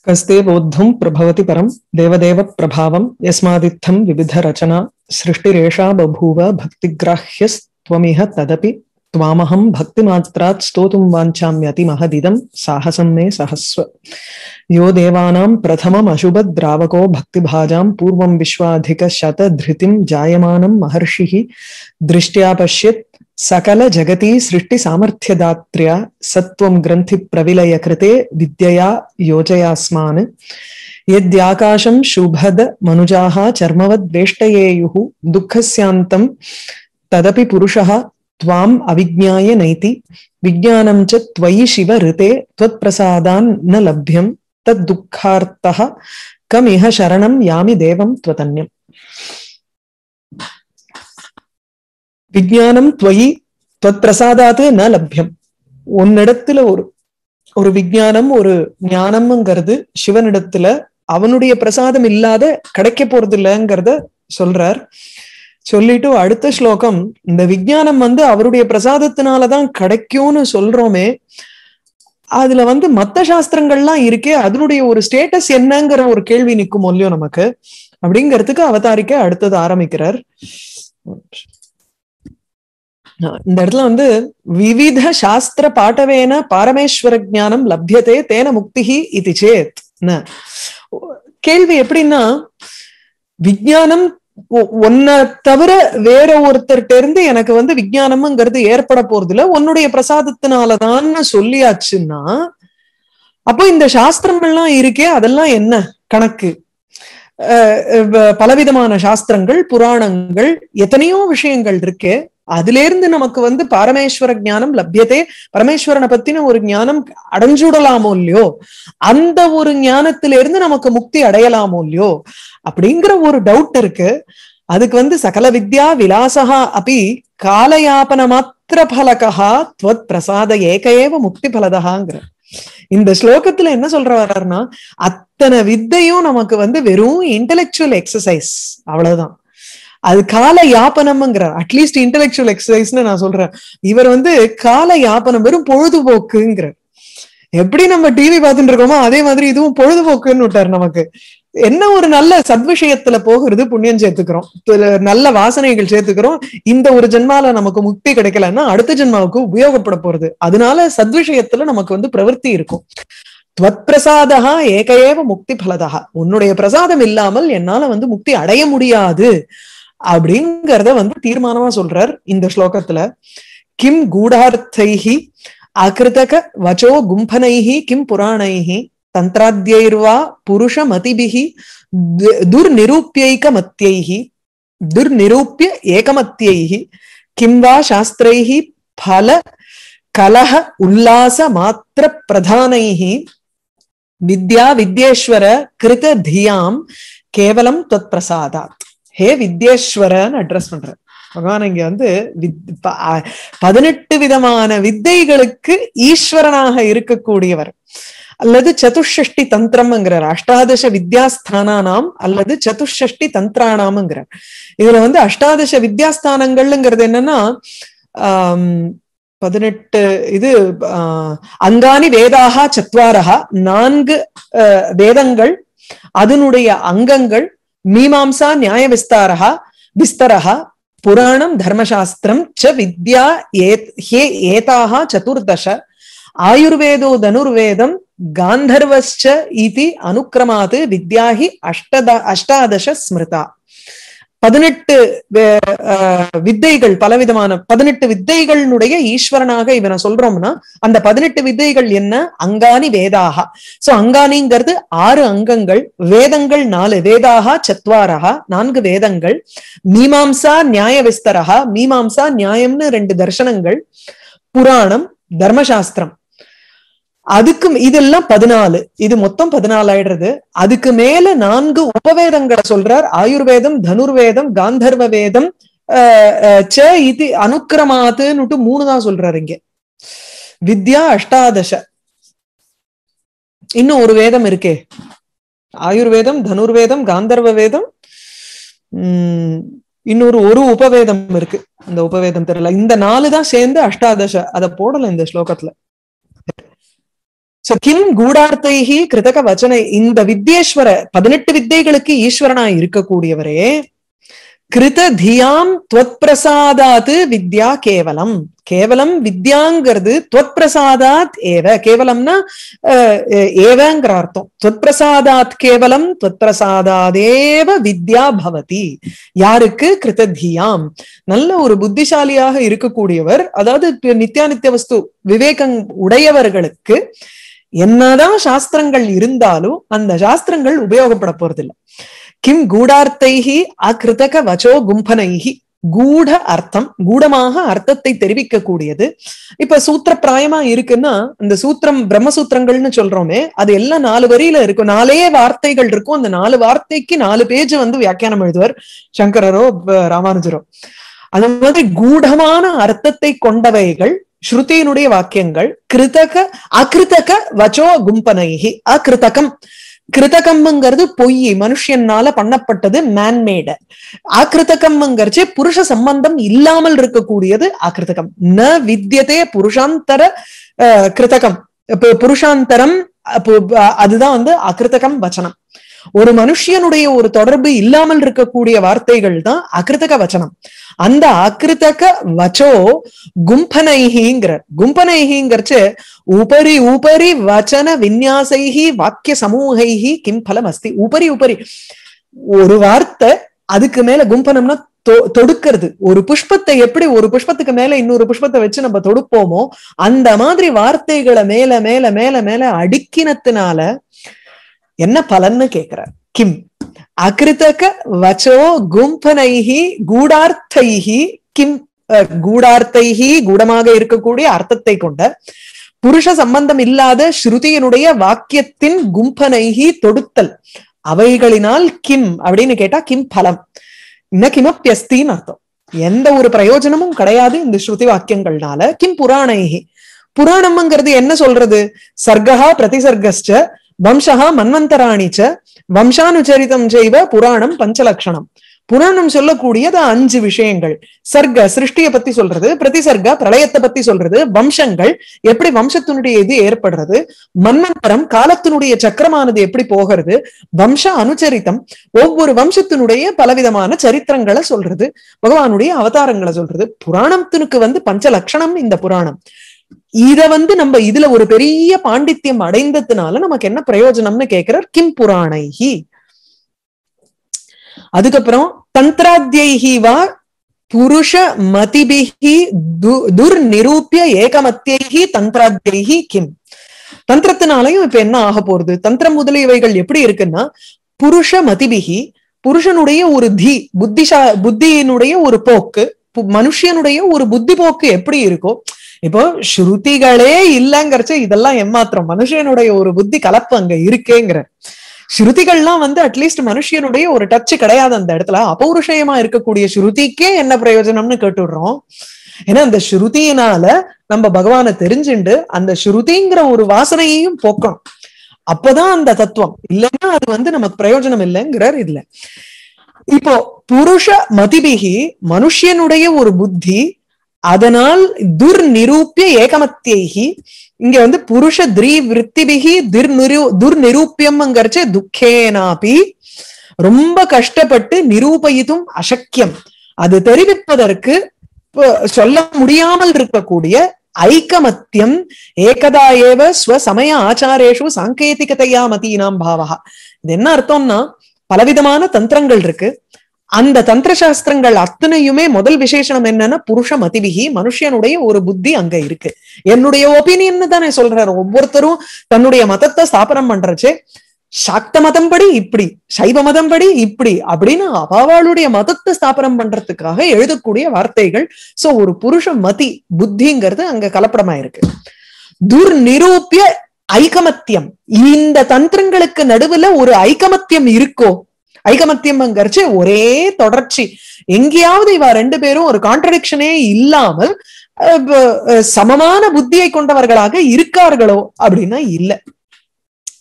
कस्ते बोद्धुं प्रभवति परं देवदेव प्रभावं यस्मादित्थं विविधरचना सृष्टिरेषा बभूव भक्तिग्राह्यस्त्वमिह तदपि त्वामहं भक्तिमात्रात् स्तोतुं वाञ्छाम्यतिमहदिदं साहसं मे सहस्व यो देवानां प्रथममशुभद्रावको भक्तिभाजां पूर्वं विश्वाधिकशतधृतिं जायमानं महर्षिः दृष्ट्या पश्यत् सकल जगती सृष्टि सामर्थ्यदात्र्या सत्वं ग्रन्थि प्रविलय कृते विद्यया योजयास्मान् यद्याकाशं शुभद मनुजाः चर्मवद् वेष्टयेयुः दुःखस्यान्तं तदपि पुरुषः त्वाम् अविज्ञाय नैति विज्ञानं च त्वयि शिव ऋते त्वत्प्रसादान् न लभ्यं तद्दुःखार्तः कमिह शरणं यामि देवं त्वतन्यम् விஜயானம் துவயி துவத் பிரசாதாத்து ந லப்யம் உன்னிடத்துல ஒரு ஒரு விஜயானம் ஒரு ஞானம்ங்கிறது சிவனிடத்துல அவனுடைய பிரசாதம் இல்லாத கிடைக்க போறது இல்லைங்கிறத சொல்றார் சொல்லிட்டு அடுத்த ஸ்லோகம் இந்த விஜயானம் வந்து அவருடைய பிரசாதத்தினாலதான் கிடைக்கும்னு சொல்றோமே அதுல வந்து மத்த சாஸ்திரங்கள்லாம் இருக்கே அதனுடைய ஒரு ஸ்டேட்டஸ் என்னங்கிற ஒரு கேள்வி நிற்கும் இல்லையோ நமக்கு அப்படிங்கிறதுக்கு அவதாரிக்க அடுத்தது ஆரம்பிக்கிறார் இந்த இடத்துல வந்து விவித சாஸ்திர பாட்டவேன பாரமேஸ்வர ஜானம் லப்யத்தே தேன முக்திஹி இது சேத் கேள்வி எப்படின்னா விஜயானம் உன்னை தவிர வேற ஒருத்தர்கிட்ட இருந்து எனக்கு வந்து விஜயானம்ங்கிறது ஏற்பட போறது இல்ல உன்னுடைய பிரசாதத்தினாலதான்னு சொல்லியாச்சுன்னா அப்போ இந்த சாஸ்திரங்கள்லாம் இருக்கே அதெல்லாம் என்ன கணக்கு பலவிதமான சாஸ்திரங்கள் புராணங்கள் எத்தனையோ விஷயங்கள் இருக்கே அதுல இருந்து நமக்கு வந்து பரமேஸ்வர ஞானம் லப்யத்தே பரமேஸ்வரனை பத்தின ஒரு ஞானம் அடைஞ்சுடலாமோ இல்லையோ அந்த ஒரு ஞானத்தில இருந்து நமக்கு முக்தி அடையலாமோ இல்லையோ அப்படிங்கிற ஒரு டவுட் இருக்கு அதுக்கு வந்து சகல வித்யா விலாசகா அப்படி காலயாபன மாத்திர பலகா துவத் பிரசாத ஏக ஏவ முக்தி பலதகாங்கிற இந்த ஸ்லோகத்துல என்ன சொல்ற வர்றாருன்னா அத்தனை வித்தையும் நமக்கு வந்து வெறும் இன்டலெக்சுவல் எக்ஸசைஸ் அவ்வளவுதான் அது கால யாப்பனம்ங்கிறார் அட்லீஸ்ட் இன்டெலெக்சுவல் எக்ஸசைஸ்னு நான் சொல்றேன் இவர் வந்து கால யாப்பனம் வெறும் பொழுதுபோக்குங்கிறார் எப்படி நம்ம டிவி பார்த்துட்டு இருக்கோமோ அதே மாதிரி இதுவும் பொழுதுபோக்குன்னு விட்டார் நமக்கு என்ன ஒரு நல்ல சத்விஷயத்துல போகிறது புண்ணியம் சேர்த்துக்கிறோம் நல்ல வாசனைகள் சேர்த்துக்கிறோம் இந்த ஒரு ஜென்மால நமக்கு முக்தி கிடைக்கலன்னா அடுத்த ஜென்மாவுக்கு உபயோகப்பட போறது அதனால சத்விஷயத்துல நமக்கு வந்து பிரவருத்தி இருக்கும் துவத் பிரசாதா ஏகையேவ முக்தி பலதா உன்னுடைய பிரசாதம் இல்லாமல் என்னால வந்து முக்தி அடைய முடியாது அப்படிங்கிறத வந்து தீர்மானமா சொல்றார் இந்த ஸ்லோகத்துல கிம் கூடார்த்தைஹி அகிருதக வச்சோ கும்பனைஹி கிம் புராணைஹி தந்திராத்யைர்வா புருஷ மதிபிஹி துர்நிரூப்பியைக மத்தியைஹி துர்நிரூப்பிய ஏகமத்தியைஹி கிம் வா சாஸ்திரைஹி பல கலஹ உல்லாச மாத்திர பிரதானைஹி வித்யா வித்யேஸ்வர கிருத தியாம் கேவலம் தொத் பிரசாதாத் ஹே வித்யேஸ்வரன் அட்ரஸ் பண்ற பகவான் இங்க வந்து பதினெட்டு விதமான வித்தைகளுக்கு ஈஸ்வரனாக இருக்கக்கூடியவர் அல்லது சதுஷ்டி தந்திரம்ங்கிறார் அஷ்டாதச வித்யாஸ்தானானாம் அல்லது சதுஷ்டி தந்திரானாம்ங்கிறார் இதுல வந்து அஷ்டாதச வித்யாஸ்தானங்கள்ங்கிறது என்னன்னா ஆஹ் பதினெட்டு இது அங்கானி வேதாகா சத்வாரகா நான்கு வேதங்கள் அதனுடைய அங்கங்கள் மீமாம்சா நியாய விஸ்தாரா விஸ்தரா புராணம் தர்மசாஸ்திரம் ச வித்யா ஹே ஏதாக சதுர்தச ஆயுர்வேதோ தனுர்வேதம் காந்தர்வச்ச இது அனுக்கிரமாது வித்யாஹி அஷ்டத அஷ்டாதச ஸ்மிருதா பதினெட்டு வித்தைகள் பலவிதமான பதினெட்டு வித்தைகளுடைய ஈஸ்வரனாக இவனை சொல்றோம்னா அந்த பதினெட்டு வித்தைகள் என்ன அங்கானி வேதாகா சோ அங்கானிங்கிறது ஆறு அங்கங்கள் வேதங்கள் நாலு வேதாகா சத்வாரகா நான்கு வேதங்கள் மீமாம்சா நியாய விஸ்தரகா மீமாம்சா நியாயம்னு ரெண்டு தர்சனங்கள் புராணம் தர்மசாஸ்திரம் அதுக்கு இதெல்லாம் பதினாலு இது மொத்தம் பதினாலு ஆயிடுறது அதுக்கு மேல நான்கு உபவேதங்களை சொல்றார் ஆயுர்வேதம் தனுர்வேதம் காந்தர்வ வேதம் ச இது அனுக்கிரமாத்துன்னுட்டு மூணு தான் சொல்றாரு இங்க வித்யா அஷ்டாதச இன்னும் ஒரு வேதம் இருக்கே ஆயுர்வேதம் தனுர்வேதம் காந்தர்வ வேதம் உம் இன்னொரு ஒரு உபவேதம் இருக்கு அந்த உபவேதம் தெரியல இந்த நாலு தான் சேர்ந்து அஷ்டாதச அதை போடல இந்த ஸ்லோகத்துல சோ கிம் கூடார்த்தைஹி கிருதக வச்சனை இந்த வித்யேஸ்வர பதினெட்டு வித்தைகளுக்கு ஈஸ்வரனா இருக்கக்கூடியவரே கிருத தியாம் துவத் பிரசாதாத் வித்யா கேவலம் கேவலம் வித்யாங்கிறது துவத் பிரசாதாத் ஏவ கேவலம்னா அஹ், அஹ், ஏவங்கிற அர்த்தம் துவத் பிரசாதாத் கேவலம் துவத் பிரசாதாதேவ வித்யா பவதி யாருக்கு கிருததியாம் நல்ல ஒரு புத்திசாலியாக இருக்கக்கூடியவர் அதாவது நித்யானித்திய வஸ்து விவேகம் உடையவர்களுக்கு என்னதான் சாஸ்திரங்கள் இருந்தாலும் அந்த சாஸ்திரங்கள் உபயோகப்பட போறதில்லை கிம் கூடார்த்தைஹி அகிருதக வச்சோ கும்பனைஹி கூட அர்த்தம் கூடமாக அர்த்தத்தை தெரிவிக்கக்கூடியது இப்ப சூத்திர பிராயமா இருக்குன்னா இந்த சூத்திரம் பிரம்மசூத்திரங்கள்னு சொல்றோமே அது எல்லாம் நாலு வரியில இருக்கும் நாலே வார்த்தைகள் இருக்கும் அந்த நாலு வார்த்தைக்கு நாலு பேஜ் வந்து வியாக்கியானம் எழுதுவார் சங்கரரோ ப- ராமானுஜரோ அந்த மாதிரி கூடமான அர்த்தத்தை கொண்டவைகள் ஸ்ருதியினுடைய வாக்கியங்கள் கிருதக அகிருதக வச்சோ கும்பனைகி அகிருதகம் கிருதகம்ங்கிறது பொய் மனுஷனால பண்ணப்பட்டது மேன்மேடு ஆக்கிருதகம்ங்கிறச்சு புருஷ சம்பந்தம் இல்லாமல் இருக்கக்கூடியது ஆக்கிருதகம் ந வித்யதே புருஷாந்தர அஹ், கிருதகம் இப்ப புருஷாந்தரம் அப்போ, அஹ், அதுதான் வந்து அகிருதகம் வச்சனம் ஒரு மனுஷியனுடைய ஒரு தொடர்பு இல்லாமல் இருக்கக்கூடிய வார்த்தைகள் தான் அகிருதக வச்சனம் அந்த அகிருதக வச்சோ கும்பனைஹிங்கிற கும்பனைஹிங்கிறச்சு உபரி உபரி வச்சன விநியாசைஹி வாக்கிய சமூகைஹி கிம் பலம் அஸ்தி உபரி உபரி ஒரு வார்த்தை அதுக்கு மேல கும்பனம்னா தொ- தொடுக்கிறது ஒரு புஷ்பத்தை எப்படி ஒரு புஷ்பத்துக்கு மேல இன்னொரு புஷ்பத்தை வச்சு நம்ம தொடுப்போமோ அந்த மாதிரி வார்த்தைகளை மேல மேல மேல மேல அடுக்கினத்தினால என்ன பலன்னு கேக்குறார் கிம் அகிருதக வச்சோ கும்பனைஹி கூடார்த்தைஹி கிம் அஹ், கூடார்த்தைஹி கூடமாக இருக்கக்கூடிய அர்த்தத்தை கொண்ட புருஷ சம்பந்தம் இல்லாத ஸ்ருதியினுடைய வாக்கியத்தின் கும்பனைஹி தொடுத்தல் அவைகளினால் கிம் அப்படின்னு கேட்டா கிம் பலம் இன்ன கிமப்பியஸ்தின்னு அர்த்தம் எந்த ஒரு பிரயோஜனமும் கிடையாது இந்த ஸ்ருதி வாக்கியங்கள்னால கிம் புராணைஹி புராணம்ங்கிறது என்ன சொல்றது சர்க்கா பிரதிசர்கஸ்ச வம்சா மன்வந்தராணிச்ச வம்சானுச்சரிதம் செய்வ புராணம் பஞ்சலக்ஷணம் புராணம் சொல்லக்கூடியது அஞ்சு விஷயங்கள் சர்க்க சிருஷ்டியை பத்தி சொல்றது பிரதிசர்க பிரளயத்தை பத்தி சொல்றது வம்சங்கள் எப்படி வம்சத்தினுடைய இது ஏற்படுறது மன்வந்தரம் காலத்தினுடைய சக்கரமானது எப்படி போகிறது வம்ச அனுச்சரித்தம் ஒவ்வொரு வம்சத்தினுடைய பலவிதமான சரித்திரங்களை சொல்றது பகவானுடைய அவதாரங்களை சொல்றது புராணத்தினுக்கு வந்து பஞ்ச லட்சணம் இந்த புராணம் இத வந்து நம்ம இதுல ஒரு பெரிய பாண்டித்யம் அடைந்ததுனால நமக்கு என்ன பிரயோஜனம்னு கேக்குறார் கிம் புராணைஹி அதுக்கப்புறம் தந்திராத்யைஹி வா புருஷ மதிபிஹி து- துர்நிரூபிய ஏகமத்தியைஹி தந்திராத்யைஹி கிம் தந்திரத்தினாலையும் இப்ப என்ன ஆக போறது தந்திரம் முதலியவைகள் எப்படி இருக்குன்னா புருஷ மதிபிகி புருஷனுடைய ஒரு தி புத்திசா புத்தியினுடைய ஒரு போக்கு பு- மனுஷனுடைய ஒரு புத்தி போக்கு எப்படி இருக்கோ இப்போ ஸ்ருதிகளே இல்லைங்கிறச்ச இதெல்லாம் ஏமாத்திரம் மனுஷனுடைய ஒரு புத்தி கலப்பு அங்க இருக்கேங்கிற ஸ்ருதிகள்லாம் வந்து அட்லீஸ்ட் மனுஷனுடைய ஒரு டச் கிடையாது அந்த இடத்துல அபௌருஷயமா இருக்கக்கூடிய ஸ்ருதிக்கே என்ன பிரயோஜனம்னு கேட்டுடுறோம் ஏன்னா அந்த ஸ்ருதியினால நம்ம பகவானை தெரிஞ்சுண்டு அந்த ஸ்ருதிங்கிற ஒரு வாசனையையும் போக்கணும் அப்பதான் அந்த தத்துவம் இல்லைன்னா அது வந்து நமக்கு பிரயோஜனம் இல்லைங்கிறார் இதுல இப்போ புருஷ மதிபிகி மனுஷனுடைய ஒரு புத்தி அதனால் துர்நிரூபிய ஏகமத்தியைகி இங்க வந்து புருஷ திரீ விற்த்திபிகி துர்நிரு துர்நிரூபியம்ங்கிறச்சு துக்கேனாபி ரொம்ப கஷ்டப்பட்டு நிரூபயித்தும் அசக்கியம் அது தெரிவிப்பதற்கு ப- சொல்ல முடியாமல் இருக்கக்கூடிய ஐக்கமத்தியம் ஏகதா ஏவ ஸ்வசமய ஆச்சாரேஷு சாங்கேதிகதையா மதீனாம் பாவகா இது என்ன அர்த்தம்னா பலவிதமான தந்திரங்கள் இருக்கு அந்த தந்திர சாஸ்திரங்கள் அத்தனையுமே முதல் விசேஷனம் என்னன்னா புருஷ மதிவிகி மனுஷனுடைய ஒரு புத்தி அங்க இருக்கு என்னுடைய ஒப்பீனியன் தானே சொல்றாரு ஒவ்வொருத்தரும் தன்னுடைய மதத்தை ஸ்தாபனம் பண்றச்சே சாக்த மதம் படி இப்படி சைவ மதம் படி இப்படி அப்படின்னு அவாவாளுடைய மதத்தை ஸ்தாபனம் பண்றதுக்காக எழுதக்கூடிய வார்த்தைகள் சோ ஒரு புருஷ மதி புத்திங்கிறது அங்க கலப்படமா இருக்கு துர்நிரூபிய ஐகமத்தியம் இந்த தந்திரங்களுக்கு நடுவுல ஒரு ஐகமத்தியம் இருக்கோ ஐகமத்தியம்ங்கிறச்சு ஒரே தொடர்ச்சி எங்கேயாவது இவ ரெண்டு பேரும் ஒரு கான்ட்ரடிக்ஷனே இல்லாமல் அஹ், ப- அஹ், சமமான புத்தியை கொண்டவர்களாக இருக்கார்களோ அப்படின்னா இல்ல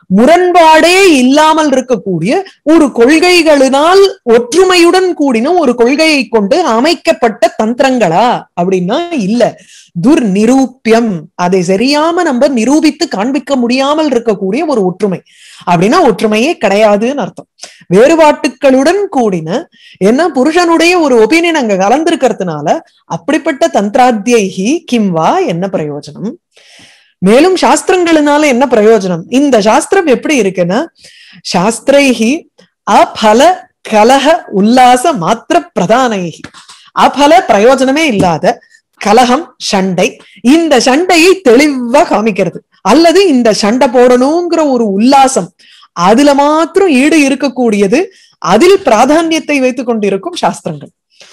முரண்பாடே இல்லாமல் இருக்கக்கூடிய ஒரு கொள்கைகளினால் ஒற்றுமையுடன் கூடின ஒரு கொள்கையை கொண்டு அமைக்கப்பட்ட தந்திரங்களா அப்படின்னா இல்ல துர்நிரூபியம் அதை சரியாம நம்ம நிரூபித்து காண்பிக்க முடியாமல் இருக்கக்கூடிய ஒரு ஒற்றுமை அப்படின்னா ஒற்றுமையே கிடையாதுன்னு அர்த்தம் வேறுபாட்டுகளுடன் கூடின என்ன புருஷனுடைய ஒரு ஒப்பீனியன் அங்க கலந்திருக்கிறதுனால அப்படிப்பட்ட தந்திராத்தியகி கிம்வா என்ன பிரயோஜனம் மேலும் சாஸ்திரங்களினால என்ன பிரயோஜனம் இந்த சாஸ்திரம் எப்படி இருக்குன்னா சாஸ்திரைஹி அபல கலக உல்லாச மாத்திர பிரதானைகி அபல பிரயோஜனமே இல்லாத கலகம் சண்டை இந்த சண்டையை தெளிவா காமிக்கிறது அல்லது இந்த சண்டை போடணுங்கிற ஒரு உல்லாசம் அதுல மாத்திரம் ஈடு இருக்கக்கூடியது அதில் பிராதானியத்தை வைத்துக் கொண்டிருக்கும் சாஸ்திரங்கள்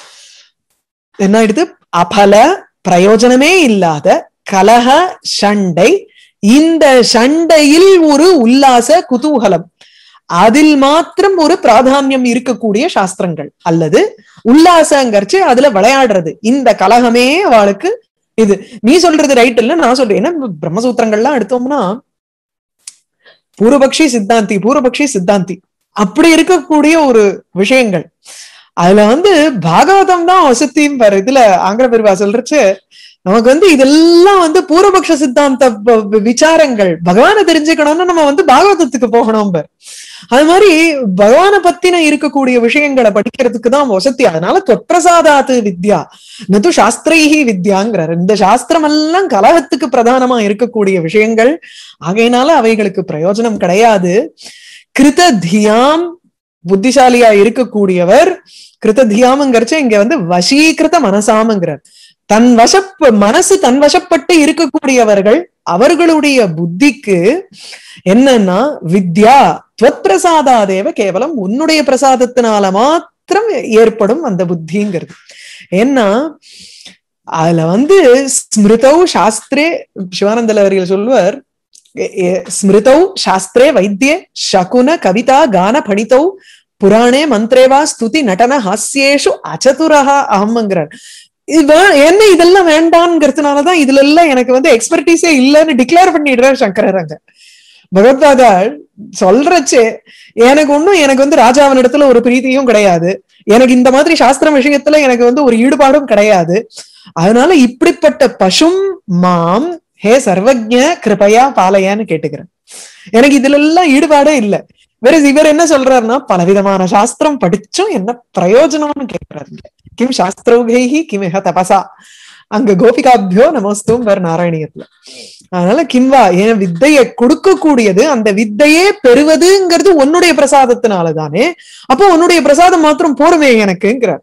என்ன ஆயிடுது அபல பிரயோஜனமே இல்லாத கலக சண்டை இந்த சண்டையில் ஒரு உல்லாச குதூகலம் அதில் மாத்திரம் ஒரு பிராதானியம் இருக்கக்கூடிய சாஸ்திரங்கள் அல்லது உல்லாசங்கரிச்சு அதுல விளையாடுறது இந்த கலகமே அவளுக்கு இது நீ சொல்றது ரைட் இல்ல நான் சொல்றேன் ஏன்னா பிரம்மசூத்திரங்கள்லாம் எடுத்தோம்னா பூர்வபக்ஷி சித்தாந்தி பூர்வபக்ஷி சித்தாந்தி அப்படி இருக்கக்கூடிய ஒரு விஷயங்கள் அதுல வந்து பாகவதம் தான் வசத்தியும் பாரு இதுல ஆங்கில பெருவா சொல்றச்சு நமக்கு வந்து இதெல்லாம் வந்து பூர்வபக்ஷ சித்தாந்த விசாரங்கள் பகவானை தெரிஞ்சுக்கணும்னு நம்ம வந்து பாகவதத்துக்கு போகணும் பார் அது மாதிரி பகவானை பத்தின இருக்கக்கூடிய விஷயங்களை படிக்கிறதுக்கு தான் வசதி அதனால தொற்பிரசாதாத்து வித்யா நது சாஸ்திரைஹி வித்யாங்கிறார் இந்த சாஸ்திரம் எல்லாம் கலகத்துக்கு பிரதானமா இருக்கக்கூடிய விஷயங்கள் ஆகையினால அவைகளுக்கு பிரயோஜனம் கிடையாது கிருத தியாம் புத்திசாலியா இருக்கக்கூடியவர் கிருத தியாமங்கிறச்ச இங்க வந்து வசீகிருத மனசாமங்கிறார் தன் வசப்ப மனசு தன் வசப்பட்டு இருக்கக்கூடியவர்கள் அவர்களுடைய புத்திக்கு என்னன்னா வித்யா துவத் பிரசாதாதேவ கேவலம் உன்னுடைய பிரசாதத்தினால மாத்திரம் ஏற்படும் அந்த புத்திங்கிறது ஏன்னா அதுல வந்து ஸ்மிருதௌ சாஸ்திரே சிவானந்தல் அவர்கள் சொல்லுவார் ஸ்மிருதௌ சாஸ்திரே வைத்திய சகுன கவிதா கான பணித்தௌ புராணே மந்திரேவா ஸ்துதி நடன ஹாஸ்யேஷு அச்சதுரஹா அகம்ங்கிறார் என்ன இதெல்லாம் வேண்டாம்ங்கிறதுனாலதான் இதுல எல்லாம் எனக்கு வந்து எக்ஸ்பர்டீஸே இல்லைன்னு டிக்ளேர் பண்ணிடுறாரு சங்கரர் அங்க பகவத்பாதா சொல்றச்சே எனக்கு ஒண்ணும் எனக்கு வந்து ராஜாவின் இடத்துல ஒரு பிரீத்தியும் கிடையாது எனக்கு இந்த மாதிரி சாஸ்திர விஷயத்துல எனக்கு வந்து ஒரு ஈடுபாடும் கிடையாது அதனால இப்படிப்பட்ட பசும் மாம் ஹே சர்வஜ கிருபையா பாலையான்னு கேட்டுக்கிறேன் எனக்கு இதுல எல்லாம் ஈடுபாடே இல்லை வேற இவர் என்ன சொல்றாருன்னா பலவிதமான சாஸ்திரம் படிச்சும் என்ன பிரயோஜனம்னு கேட்கிறாரு கிம் சாஸ்திரௌகைஹி கிமிஹ தபசா அங்க கோபிகாபியோ நமஸ்தும் வேற நாராயணியத்துல அதனால கிம்வா என் வித்தையை கொடுக்கக்கூடியது அந்த வித்தையே பெறுவதுங்கிறது உன்னுடைய பிரசாதத்தினாலதானே அப்போ உன்னுடைய பிரசாதம் மாத்திரம் போருமே எனக்குங்கிறார்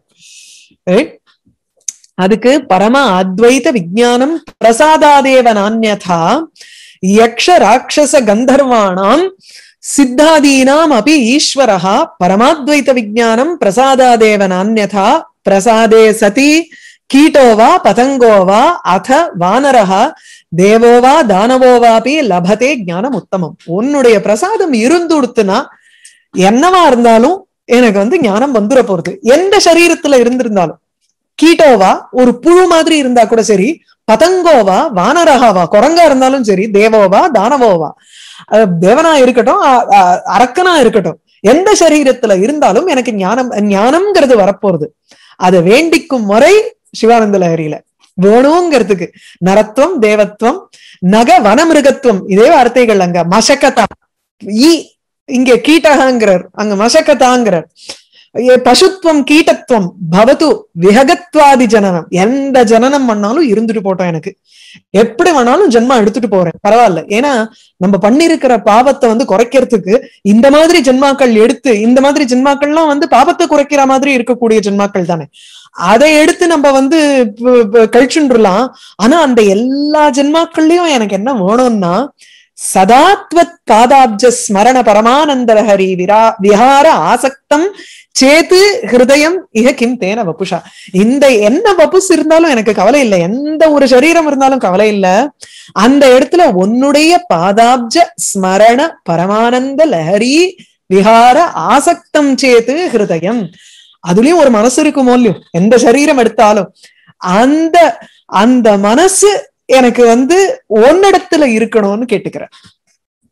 அதுக்கு பரம அத்வைத விஜயானம் பிரசாதாதேவ நானியதா யக்ஷ ராட்சச கந்தர்வாணாம் சித்தாதீனாம் அபி ஈஸ்வரः பரமாத்வைத விஜயானம் பிரசாதாதேவ நானியதா பிரசாதே சதி கீட்டோ வா பதங்கோ வா அத வானரஹ தேவோ வா தானவோ வாபி லபதே ஞானம் உத்தமம் உன்னுடைய பிரசாதம் இருந்துடுத்துனா என்னவா இருந்தாலும் எனக்கு வந்து ஞானம் வந்துட போறது எந்த சரீரத்துல இருந்திருந்தாலும் கீட்டோவா ஒரு புழு மாதிரி இருந்தா கூட சரி பதங்கோவா வானரகாவா குரங்கா இருந்தாலும் சரி தேவோவா தானவோவா தேவனா இருக்கட்டும் அரக்கனா இருக்கட்டும் எந்த சரீரத்துல இருந்தாலும் எனக்கு ஞானம் ஞானம்ங்கிறது வரப்போறது அதை வேண்டிக்கும் முறை சிவானந்த லஹரியில வேணுங்கிறதுக்கு நரத்துவம் தேவத்துவம் நக வனமிருகத்துவம் இதே வார்த்தைகள் அங்க மசக்கதா ஈ இங்க கீட்டகாங்கிறார் அங்க மசக்கதாங்கிறார் பசுத்துவம் கீட்டத்துவம் பவத்து விஹகத்வாதி ஜனனம் எந்த ஜனனம் பண்ணாலும் இருந்துட்டு போட்டோம் எனக்கு எப்படி வேணாலும் ஜென்மா எடுத்துட்டு போறேன் பரவாயில்ல ஏன்னா நம்ம பண்ணிருக்கிற பாவத்தை வந்து குறைக்கிறதுக்கு இந்த மாதிரி ஜென்மாக்கள் எடுத்து இந்த மாதிரி ஜென்மாக்கள்லாம் வந்து பாவத்தை குறைக்கிற மாதிரி இருக்கக்கூடிய ஜென்மாக்கள் தானே அதை எடுத்து நம்ம வந்து கழிச்சுண்டுலாம் ஆனா அந்த எல்லா ஜென்மாக்கள்லயும் எனக்கு என்ன வேணும்னா சதாத்வத் பாதாப்ஜ ஸ்மரண பரமானந்தரஹரி விரா விஹார ஆசக்தம் சேத்து ஹிருதயம் இக கிம் தேன வப்புஷா இந்த என்ன வப்புஸ் இருந்தாலும் எனக்கு கவலை இல்லை எந்த ஒரு சரீரம் இருந்தாலும் கவலை இல்ல அந்த இடத்துல உன்னுடைய பாதாப்ஜ ஸ்மரண பரமானந்த லஹரி விஹார ஆசக்தம் சேத்து ஹிருதயம் அதுலயும் ஒரு மனசு இருக்குமோ இல்லையோ எந்த சரீரம் எடுத்தாலும் அந்த அந்த மனசு எனக்கு வந்து ஒன்னிடத்துல இருக்கணும்னு கேட்டுக்கிறேன்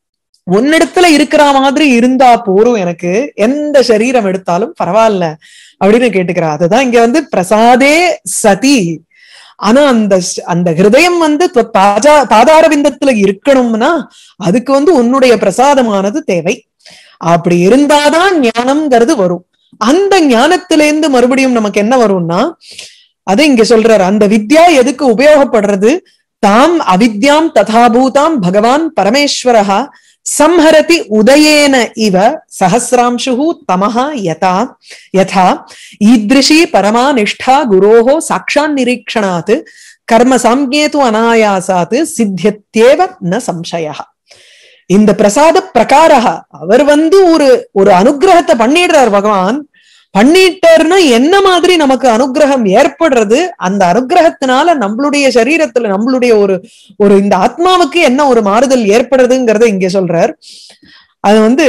உன்னிடத்துல இருக்கிற மாதிரி இருந்தா போரும் எனக்கு எந்த சரீரம் எடுத்தாலும் பரவாயில்ல அப்படின்னு கேட்டுக்கிறா அதுதான் இங்க வந்து பிரசாதே சதி ஆனா அந்த ஸ்- அந்த ஹிருதயம் வந்து துவ- பாஜா பாதாரவிந்தத்துல இருக்கணும்னா அதுக்கு வந்து உன்னுடைய பிரசாதமானது தேவை அப்படி இருந்தாதான் ஞானம்ங்கிறது வரும் அந்த ஞானத்திலேருந்து மறுபடியும் நமக்கு என்ன வரும்னா அது இங்க சொல்றாரு அந்த வித்யா எதுக்கு உபயோகப்படுறது தாம் அவித்யாம் ததாபூதாம் பகவான் பரமேஸ்வரஹா சம்ஹரதி உதயேன இவ சஹசிராம்சு தமஹா யதா யதா ஈத்ரிஷி பரமா நிஷ்டா குரோஹோ சாட்சான் நிரீக்ஷணாத் கர்ம சாம்யேது அனாயாசாத் சித்தியத்தேவ ந சம்சய இந்த பிரசாத பிரகாரக அவர் வந்து ஒரு ஒரு அனுகிரகத்தை பண்ணிடுறார் பகவான் பண்ணிட்டாருன்னா என்ன மாதிரி நமக்கு அனுகிரகம் ஏற்படுறது அந்த அனுகிரகத்தினால நம்மளுடைய சரீரத்துல நம்மளுடைய ஒரு ஒரு இந்த ஆத்மாவுக்கு என்ன ஒரு மாறுதல் ஏற்படுறதுங்கிறத இங்க சொல்றார் அது வந்து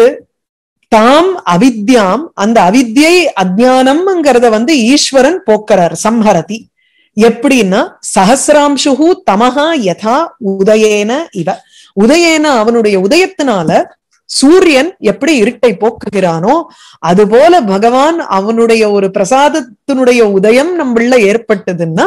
தாம் அவித்யாம் அந்த அவித்யை அஜானம்ங்கிறத வந்து ஈஸ்வரன் போக்குறார் சம்ஹரதி எப்படின்னா சஹசிராம்சு தமஹா யதா உதயேன இவ உதயேன அவனுடைய உதயத்தினால சூரியன் எப்படி இருட்டை போக்குகிறானோ அதுபோல பகவான் அவனுடைய ஒரு பிரசாதத்தினுடைய உதயம் நம்மள ஏற்பட்டதுன்னா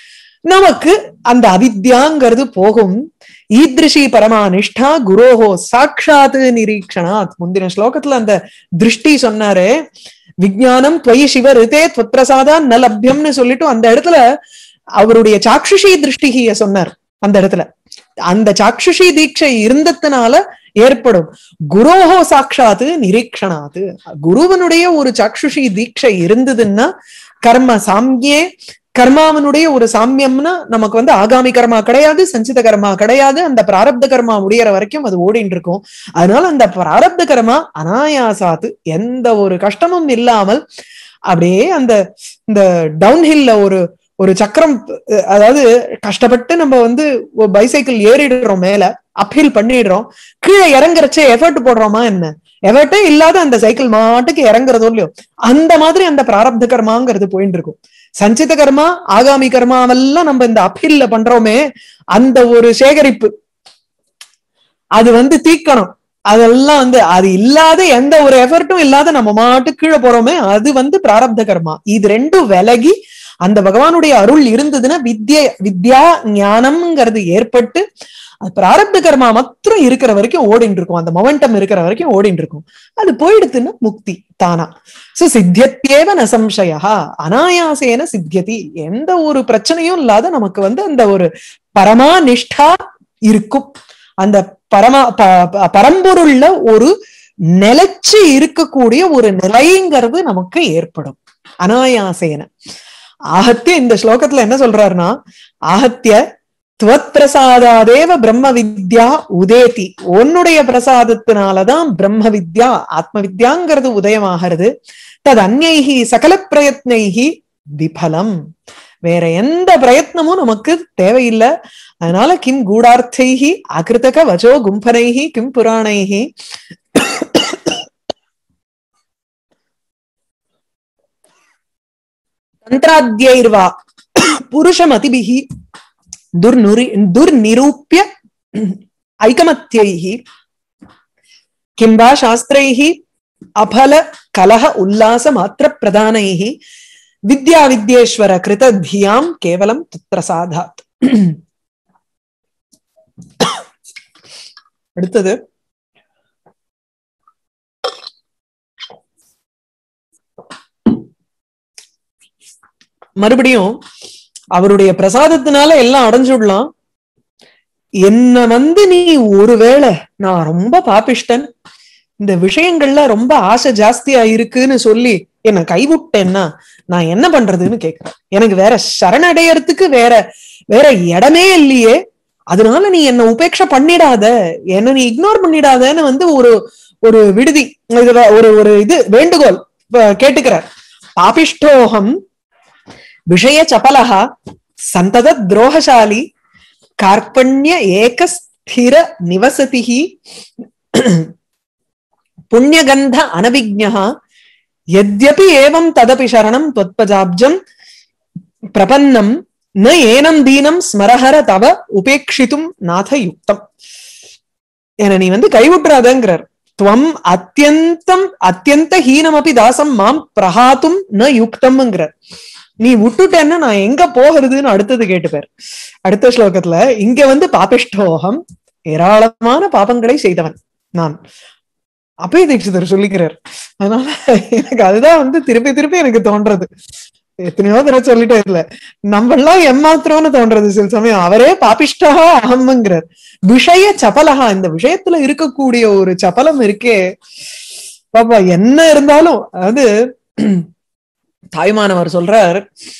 நமக்கு அந்த அவித்யாங்கிறது போகும் ஈத்ரிஷி பரமா நிஷ்டா குரோஹோ சாட்சாத் நிரீக்ஷணாத் முந்தின ஸ்லோகத்துல அந்த திருஷ்டி சொன்னாரு விஜயானம் துவயி சிவ ரிதே துவத்பிரசாதா ந லப்யம்னு சொல்லிட்டு அந்த இடத்துல அவருடைய சாக்ஷுஷி திருஷ்டிகிய சொன்னார் அந்த இடத்துல அந்த சாக்ஷுஷி தீட்சை இருந்ததுனால ஏற்படும் குரோஹோ சாட்சாத்து நிரீக்ஷணாத்து குருவனுடைய ஒரு சாக்ஷுஷி தீட்சை இருந்ததுன்னா கர்ம சாமியே கர்மாவனுடைய ஒரு சாமியம்னா நமக்கு வந்து ஆகாமி கர்மா கிடையாது சஞ்சித கர்மா கிடையாது அந்த பிராரப்த கர்மா முடியற வரைக்கும் அது ஓடிட்டு இருக்கும் அதனால அந்த பிராரப்த கர்மா அனாயாசாத்து எந்த ஒரு கஷ்டமும் இல்லாமல் அப்படியே அந்த இந்த டவுன்ஹில்ல ஒரு ஒரு சக்கரம் அஹ், அதாவது கஷ்டப்பட்டு நம்ம வந்து பைசைக்கிள் ஏறிடுறோம் மேல அப்ஹில் பண்ணிடுறோம் கீழே இறங்குறச்சே எஃபர்ட் போடுறோமா என்ன எஃபர்ட்டே இல்லாத அந்த சைக்கிள் மாட்டுக்கு இறங்குறதோ இல்லையோ அந்த மாதிரி அந்த பிராரப்த கர்மாங்கிறது போயிட்டு இருக்கும் சஞ்சித கர்மா ஆகாமி கர்மாவெல்லாம் நம்ம இந்த அப்ஹில்ல பண்றோமே அந்த ஒரு சேகரிப்பு அது வந்து தீக்கணும் அதெல்லாம் வந்து அது இல்லாத எந்த ஒரு எஃபர்ட்டும் இல்லாத நம்ம மாட்டு கீழே போறோமே அது வந்து பிராரப்த கர்மா இது ரெண்டும் விலகி அந்த பகவானுடைய அருள் இருந்ததுன்னா வித்ய வித்யா ஞானம்ங்கிறது ஏற்பட்டு அது பிராரப்த கர்மா மாத்திரம் இருக்கிற வரைக்கும் ஓடிட்டு இருக்கும் அந்த மொமெண்டம் இருக்கிற வரைக்கும் ஓடிட்டு இருக்கும் அது போயிடுத்துன்னா முக்தி தானா சோ சித்தியத்தேவ ந சம்சயா அனாயாசேன சித்தியதி எந்த ஒரு பிரச்சனையும் இல்லாத நமக்கு வந்து அந்த ஒரு பரமா நிஷ்டா இருக்கும் அந்த பரமா ப- ப- பரம்பொருள்ல ஒரு நிலைச்சு இருக்கக்கூடிய ஒரு நிலைங்கிறது நமக்கு ஏற்படும் அனாயாசேன ஆகத்திய இந்த ஸ்லோகத்துல என்ன சொல்றாருன்னா ஆகத்திய துவத் பிரசாதாதேவ பிரம்ம வித்யா உதேதி உன்னுடைய பிரசாதத்தினாலதான் பிரம்ம வித்யா ஆத்ம வித்யாங்கிறது உதயமாகிறது தது அந்நைகி சகல பிரயத்னைகி விபலம் வேற எந்த பிரயத்னமும் நமக்கு தேவையில்லை அதனால கிம் கூடார்த்தைகி அகிருதக வச்சோ கும்பனைகி கிம் புராணைகி தந்திராத்யைர்வா புருஷமதிபிகி துர்நுரி துர்நிரூப்ய ஐகமத்யைः किं वा शास्त्रैः अफल कलह उल्लास मात्र प्रदानैः विद्या विद्येश्वर कृत धियां केवलं तत्प्रसादात् அடுத்தது மறுபடியும் அவருடைய பிரசாதத்தினால எல்லாம் அடைஞ்சுடலாம் என்ன வந்து நீ ஒருவேளை நான் ரொம்ப பாப்பிஷ்டன் இந்த விஷயங்கள்ல ரொம்ப ஆசை ஜாஸ்தியா இருக்குன்னு சொல்லி என்ன கைவிட்டேன்னா நான் என்ன பண்றதுன்னு கேக்குறேன் எனக்கு வேற சரணடையறதுக்கு வேற வேற இடமே இல்லையே அதனால நீ என்ன உபேட்சை பண்ணிடாத என்ன நீ இக்னோர் பண்ணிடாதன்னு வந்து ஒரு ஒரு விடுதி இதுல ஒரு ஒரு இது வேண்டுகோள் ப- கேட்டுக்கிறார் பாபிஷ்டோகம் விஷய சபலஹா சந்தத துரோகசாலி कार्पण्य एक स्थिर निवसतिः पुण्यगन्ध अनभिज्ञः यद्यपि एवं तदपि शरणं त्वत्पदाब्जं प्रपन्नं न एनं दीनं स्मरहर तव उपेक्षितुं नाथ युक्तम् என நீ வந்து கைவிட்டுறாதங்கிறார் துவம் அத்தியந்தம் அத்தியந்த ஹீனமபி தாசம் மாம் பிரகாத்தும் ந யுக்தம்ங்கிறார் நீ விட்டுட்டேன்னா நான் எங்க போகிறதுன்னு அடுத்தது கேட்டுப்பார் அடுத்த ஸ்லோகத்துல இங்க வந்து பாபிஷ்டோகம் ஏராளமான பாபங்களை செய்தவன் நான் அப்பயே தீட்சிதர் சொல்லிக்கிறார் அதனால எனக்கு அதுதான் வந்து திருப்பி திருப்பி எனக்கு தோன்றது எத்தனையோ தடவை சொல்லிட்டே இல்ல நம்ம எல்லாம் எம்மாத்திரம்னு தோன்றது சில சமயம் அவரே பாபிஷ்டா அகம்ங்கிறார் விஷய சபலகா இந்த விஷயத்துல இருக்கக்கூடிய ஒரு சபலம் இருக்கே பாப்பா என்ன இருந்தாலும் அதாவது தாய்மானவர் சொல்றார்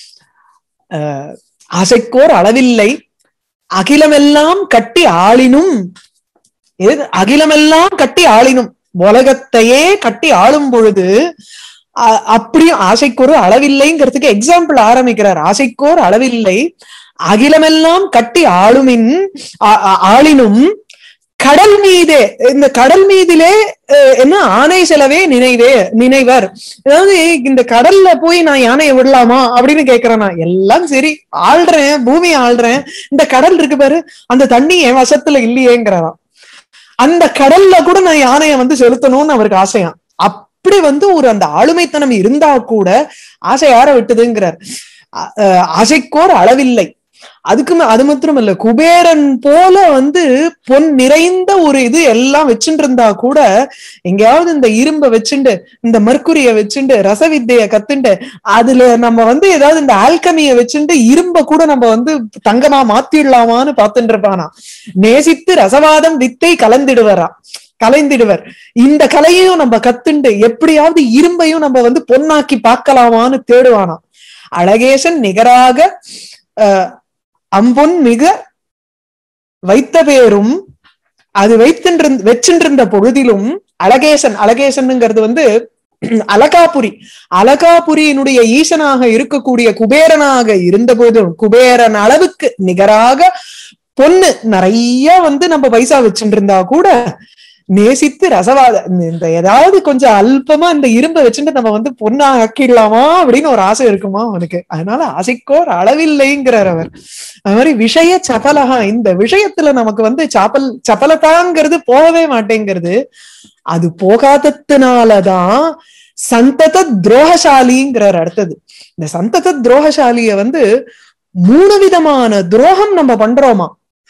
அஹ், ஆசைக்கோர் அளவில்லை அகிலமெல்லாம் கட்டி ஆளினும் எது அகிலமெல்லாம் கட்டி ஆளினும் உலகத்தையே கட்டி ஆளும் பொழுது அ- அப்படியும் ஆசைக்கோர் அளவில்லைங்கிறதுக்கு எக்ஸாம்பிள் ஆரம்பிக்கிறார் ஆசைக்கோர் அளவில்லை அகிலமெல்லாம் கட்டி ஆளுமின் ஆ- ஆ- ஆளினும் கடல் மீதே இந்த கடல் மீதிலே அஹ், என்ன ஆணை செலவே நினைவே நினைவர் அதாவது இந்த கடல்ல போய் நான் யானையை விடலாமா அப்படின்னு கேக்குறேன் நான் எல்லாம் சரி ஆள்றேன் பூமியை ஆள்றேன் இந்த கடல் இருக்கு பாரு அந்த தண்ணி என் வசத்துல இல்லையேங்கிறாராம் அந்த கடல்ல கூட நான் யானையை வந்து செலுத்தணும்னு அவருக்கு ஆசையாம் அப்படி வந்து ஒரு அந்த ஆளுமைத்தனம் இருந்தா கூட ஆசை யார விட்டுதுங்கிறார் அ- அஹ் ஆசைக்கோர் அளவில்லை அதுக்கு மே- அது மாத்திரம் இல்ல குபேரன் போல வந்து பொன் நிறைந்த ஒரு இது எல்லாம் வச்சுட்டு இருந்தா கூட எங்கேயாவது இந்த இரும்ப வச்சுண்டு இந்த மர்க்குரிய வச்சுண்டு ரசவித்தைய கத்துண்டு அதுல நம்ம வந்து ஏதாவது இந்த ஆல்கமிய வச்சுண்டு இரும்ப கூட நம்ம வந்து தங்கமா மாத்திடலாமான்னு பார்த்துட்டு இருப்பானா நேசித்து ரசவாதம் வித்தை கலந்திடுவரா கலைந்திடுவர் இந்த கலையையும் நம்ம கத்துண்டு எப்படியாவது இரும்பையும் நம்ம வந்து பொன்னாக்கி பார்க்கலாமான்னு தேடுவானா அழகேசன் நிகராக அஹ், அம்பொன் மிக வைத்த பேரும் அது வைத்தின்றிருந்த வச்சின்றிருந்த பொழுதிலும் அழகேசன் அழகேசன்ங்கிறது வந்து அலகாபுரி அலகாபுரியினுடைய ஈசனாக இருக்கக்கூடிய குபேரனாக இருந்த போதும் குபேரன் அளவுக்கு நிகராக பொண்ணு நிறைய வந்து நம்ம பைசா வச்சுட்டு இருந்தா கூட நேசித்து ரசவாத இந்த ஏதாவது கொஞ்சம் அல்பமா இந்த இரும்பை வச்சுட்டு நம்ம வந்து பொண்ணா ஆக்கிடலாமா அப்படின்னு ஒரு ஆசை இருக்குமா அவனுக்கு அதனால ஆசைக்கோர் அளவில்லைங்கிறார் அவர் அது மாதிரி விஷய சபலகா இந்த விஷயத்துல நமக்கு வந்து சபல் சபலதாங்கிறது போகவே மாட்டேங்கிறது அது போகாததுனாலதான் சந்தத துரோகசாலிங்கிறார் அடுத்தது இந்த சந்தத துரோகசாலிய வந்து மூணு விதமான துரோகம் நம்ம பண்றோமா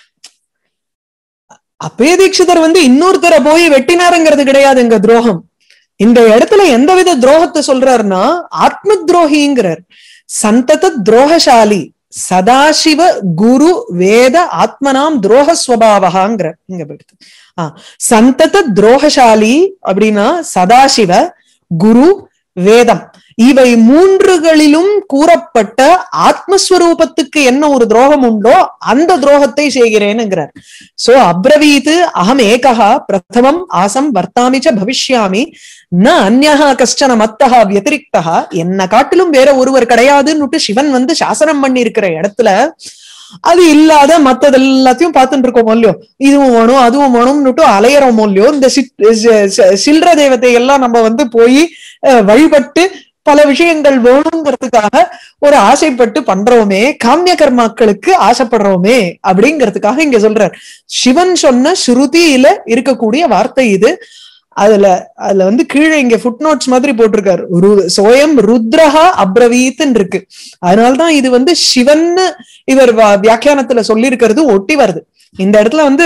அப்பே தீட்சிதர் வந்து இன்னொருத்தரை போய் வெட்டினாருங்கிறது கிடையாது இங்க துரோகம் இந்த இடத்துல எந்தவித துரோகத்தை சொல்றாருன்னா ஆத்ம துரோகிங்கிறார் சந்தத துரோகசாலி சதாசிவ குரு வேத ஆத்மனாம் துரோக ஸ்வபாவகாங்கிற இங்க போயிடுது ஆஹ் சந்தத துரோகசாலி அப்படின்னா சதாசிவ குரு வேதம் இவை மூன்றுகளிலும் கூறப்பட்ட ஆத்மஸ்வரூபத்துக்கு என்ன ஒரு துரோகம் உண்டோ அந்த துரோகத்தை செய்கிறேனுங்கிறார் சோ அப்ரவீத் அகம் ஏகா பிரதமம் ஆசம் வர்த்தாமிச்ச பவிஷ்யாமி ந அந்நகா கஷ்டன மத்தகா வத்திரிக்தா என்ன காட்டிலும் வேற ஒருவர் கிடையாதுன்னுட்டு சிவன் வந்து சாசனம் பண்ணி இருக்கிற இடத்துல அது இல்லாத மத்தது எல்லாத்தையும் பார்த்துட்டு இருக்கோம் இல்லையோ இதுவும் வேணும் அதுவும் வேணும்னுட்டு அலையறோம் இல்லையோ இந்த சித்- சி- சி- சில்ற தெய்வத்தை எல்லாம் நம்ம வந்து போய் அஹ், வழிபட்டு பல விஷயங்கள் வேணுங்கிறதுக்காக ஒரு ஆசைப்பட்டு பண்றோமே காமிய கர்மாக்களுக்கு ஆசைப்படுறோமே அப்படிங்கிறதுக்காக இங்க சொல்றார் சிவன் சொன்ன ஸ்ருதியில இருக்கக்கூடிய வார்த்தை இது அதுல அதுல வந்து கீழே இங்க ஃபுட் நோட்ஸ் மாதிரி போட்டிருக்காரு ரு- சோயம் ருத்ரஹா அப்ரவீத்ன்னு இருக்கு அதனாலதான் இது வந்து சிவன்னு இவர் வா- வியாக்கியானத்துல சொல்லியிருக்கிறது ஒட்டி வருது இந்த இடத்துல வந்து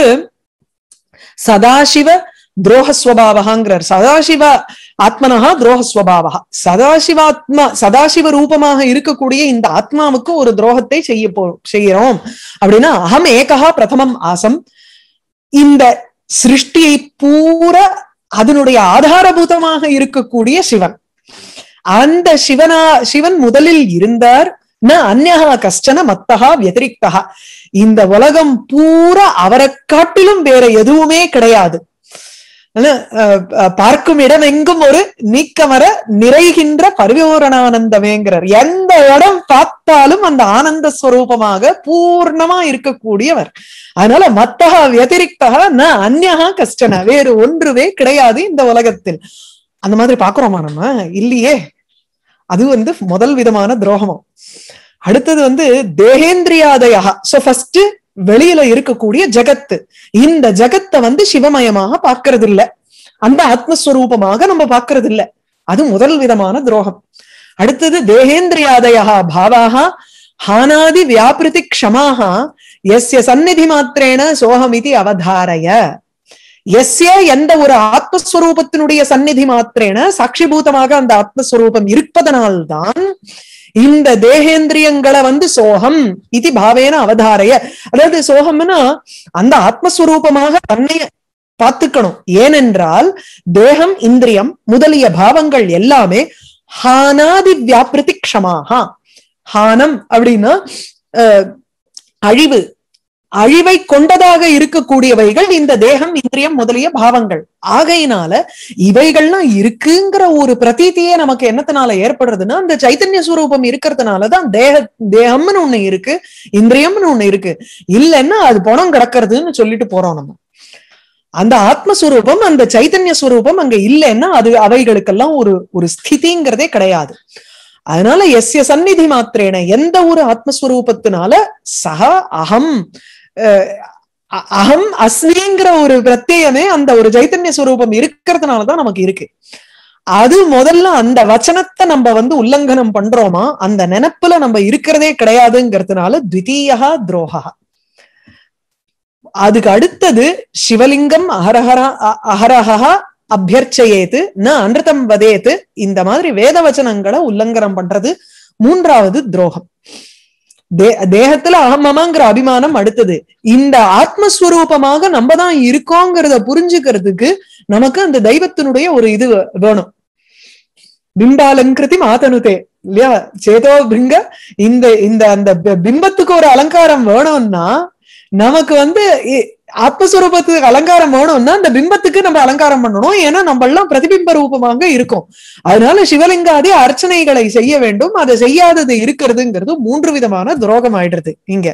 சதாசிவ துரோகஸ்வபாவகாங்கிறார் சதாசிவ ஆத்மனஹா துரோகஸ்வபாவகா சதாசிவாத்மா சதாசிவ ரூபமாக இருக்கக்கூடிய இந்த ஆத்மாவுக்கு ஒரு துரோகத்தை செய்ய போ செய்கிறோம் அப்படின்னா அகம் ஏகா பிரதமம் ஆசம் இந்த சிருஷ்டியை பூரா அதனுடைய ஆதாரபூதமாக இருக்கக்கூடிய சிவன் அந்த சிவனா சிவன் முதலில் இருந்தார் ந அந்நகா கஷ்டன மத்தகா வத்திரிக்தகா இந்த உலகம் பூரா அவரை காட்டிலும் வேற எதுவுமே கிடையாது ஆனா, அஹ், அஹ், பார்க்கும் இடம் எங்கும் ஒரு நீக்கமர நிறைகின்ற பரிபூரணானந்தமேங்கிறார் எந்த இடம் பார்த்தாலும் அந்த ஆனந்த ஸ்வரூபமாக பூர்ணமா இருக்கக்கூடியவர் அதனால மத்தகா வத்திரிக்தகா ந அந்நகா கஷ்டன வேறு ஒன்றுவே கிடையாது இந்த உலகத்தில் அந்த மாதிரி பாக்குறோமா நம்ம இல்லையே அது வந்து முதல் விதமான துரோகமும் அடுத்தது வந்து தேகேந்திரியாதயா சோ ஃபர்ஸ்ட் வெளியில இருக்கக்கூடிய ஜகத்து இந்த ஜகத்தை வந்து சிவமயமாக பார்க்கறது இல்ல அந்த ஆத்மஸ்வரூபமாக நம்ம பார்க்கறது இல்ல அது முதல் விதமான துரோகம் அடுத்தது தேகேந்திரியாதயா பாவாக ஹானாதி வியாபிருதி க்ஷமாக எஸ்ய சந்நிதி மாத்திரேன சோகமிதி அவதாரய எஸ்ய எந்த ஒரு ஆத்மஸ்வரூபத்தினுடைய சந்நிதி மாத்திரேன சாட்சிபூதமாக அந்த ஆத்மஸ்வரூபம் இருப்பதனால்தான் இந்த தேகேந்திரியங்களை வந்து சோகம் இது பாவேன அவதாரைய அதாவது சோகம்னா அந்த ஆத்மஸ்வரூபமாக தன்னை பார்த்துக்கணும் ஏனென்றால் தேகம் இந்திரியம் முதலிய பாவங்கள் எல்லாமே ஹானாதி வியாபிருதி க்ஷமாக ஹானம் அப்படின்னா அழிவு அழிவை கொண்டதாக இருக்கக்கூடியவைகள் இந்த தேகம் இந்திரியம் முதலிய பாவங்கள் ஆகையினால இவைகள்லாம் இருக்குங்கிற ஒரு பிரதீதியே நமக்கு என்னத்தினால ஏற்படுறதுன்னா அந்த சைத்தன்ய ஸ்வரூபம் இருக்கிறதுனாலதான் தேக தேகம்னு ஒண்ணு இருக்கு இந்திரியம்னு ஒண்ணு இருக்கு இல்லைன்னா அது பணம் கிடக்கிறதுன்னு சொல்லிட்டு போறோம் நம்ம அந்த ஆத்மஸ்வரூபம் அந்த சைத்தன்ய ஸ்வரூபம் அங்க இல்லைன்னா அது அவைகளுக்கெல்லாம் ஒரு ஒரு ஸ்திதிங்கிறதே கிடையாது அதனால எஸ்ய சந்நிதி மாத்திரேன எந்த ஒரு ஆத்மஸ்வரூபத்தினால சக அகம் அகம் அஸ்மிங்கிற ஒரு பிரத்யமே அந்த ஒரு சைத்தன்ய ஸ்வரூபம் இருக்கிறதுனாலதான் நமக்கு இருக்கு அது முதல்ல அந்த வச்சனத்தை நம்ம வந்து உல்லங்கனம் பண்றோமா அந்த நினப்புல நம்ம இருக்கிறதே கிடையாதுங்கிறதுனால த்விதீயா துரோகா அதுக்கு அடுத்தது சிவலிங்கம் அஹரஹரா அஹரஹா அபியர்ச்சயேத்து ந அனிருத்தம் வதேத்து இந்த மாதிரி வேத வச்சனங்களை உல்லங்கனம் பண்றது மூன்றாவது துரோகம் தே தேகத்துல அகமமாங்கிற அபிமானம் அடுத்தது இந்த ஆத்மஸ்வரூபமாக நம்ம தான் இருக்கோங்கிறத புரிஞ்சுக்கிறதுக்கு நமக்கு அந்த தெய்வத்தினுடைய ஒரு இது வேணும் பிம்பாலங்கிருதி மாத்தனுதே இல்லையா சேதோ பிங்க இந்த இந்த அந்த பிம்பத்துக்கு ஒரு அலங்காரம் வேணும்னா நமக்கு வந்து ஆத்மஸ்வரூபத்துக்கு அலங்காரம் வேணும்னா அந்த பிம்பத்துக்கு நம்ம அலங்காரம் பண்ணணும் ஏன்னா நம்ம எல்லாம் பிரதிபிம்ப ரூபமாக இருக்கும் அதனால சிவலிங்காதி அர்ச்சனைகளை செய்ய வேண்டும் அதை செய்யாதது இருக்கிறதுங்கிறது மூன்று விதமான துரோகம் ஆயிடுறது இங்க